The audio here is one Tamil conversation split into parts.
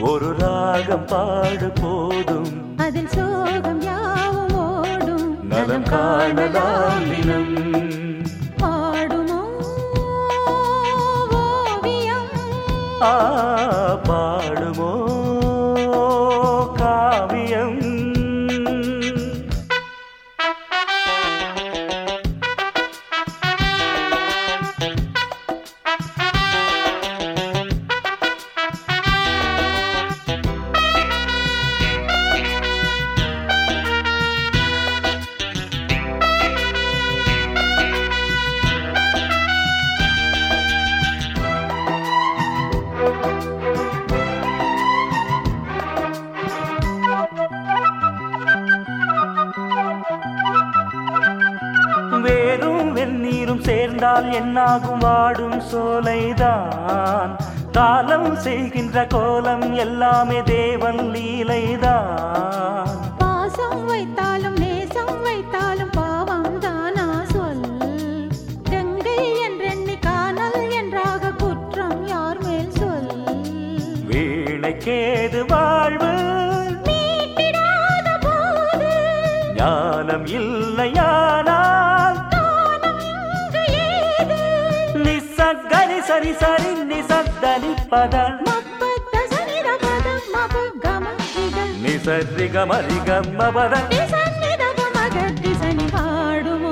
ஒரு ராகம் பாடு போதும் அதில் சோகம் யாவும் ஓடும் நலம் காணலாம் தினம் பாடுமோ ஓவியம் ஆ பாடுமோ காவியம் வேரும் வெந்நீரும் சேர்ந்தால் என்னாகும் வாடும் சோலைதான் காலம் செய்கின்ற கோலம் எல்லாமே தேவன் லீலைதான் பாசம் வைத்தாலும் நேசம் வைத்தாலும் பாவம் தானா சொல் கங்கை என்றெண்ணி காணல் என்றாக குற்றம் யார் மேல் சொல் வீணைக்கேது வாழ்வு மீட்டிடாத போது ஞானம் இல்லையானால் தானம் இங்கு ஏது நிசக்கரி சரி சரி நிசத்தனி பத மப்பத்த சனித பதம் மப கம திக நிசரிக மரிகம்ம பத திசன்னித மக திசனி பாடுமோ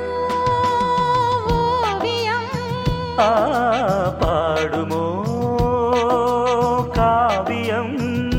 ஓவியம் ஆ பாடுமோ காவியம்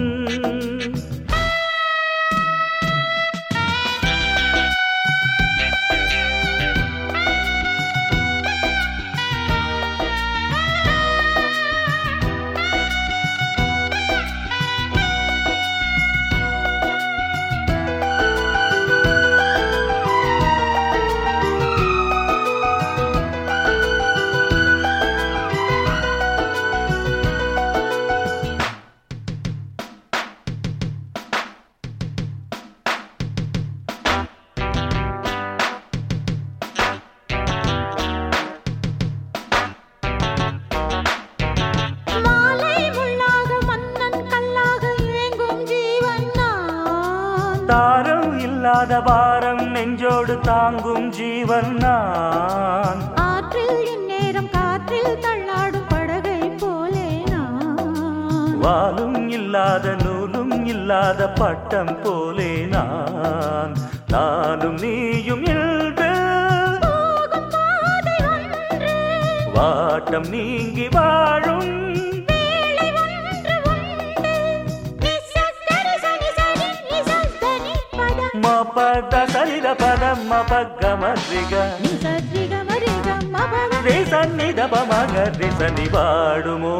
மாலை முள்ளாக மன்னன் கல்லாக இயங்கும் ஜீவன் நான் தாரம் இல்லாத பாரம் நெஞ்சோடு தாங்கும் ஜீவன் நான் ஆற்றில் இந்நேரம் காற்றில் தள்ளாடும் படகை போலே நான் வாலும் இல்லாத நூலும் இல்லாத பட்டம் போலே நான் நானும் நீயும் இன்று போகும் பாதை ஒன்று வாட்டம் நீங்கி வாழும் வேளை ஒன்று உண்டு நிசக்கரி சனி சனி நிசத்தனி பத மபத சரித பதம் மபகமரிக நிசத்திக மரிக மபக ரிசன்னித பமக ரிசனி பாடுமோ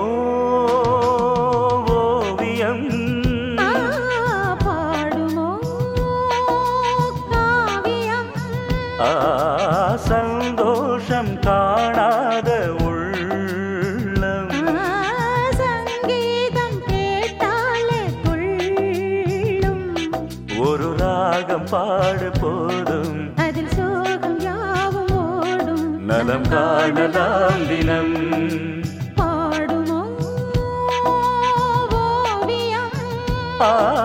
ஓவியம் ஆ பாடுமோ காவியம் ஆ சந்தோஷம் காணாத உள்ளம் சங்கீதம் கேட்டாலே துள்ளும் ஒரு ராகம் பாடு போதும் அதில் சோகம் யாவும் ஓடும் நலம் காணலாம் தினம் பாடுமோ ஓவியம் ஆ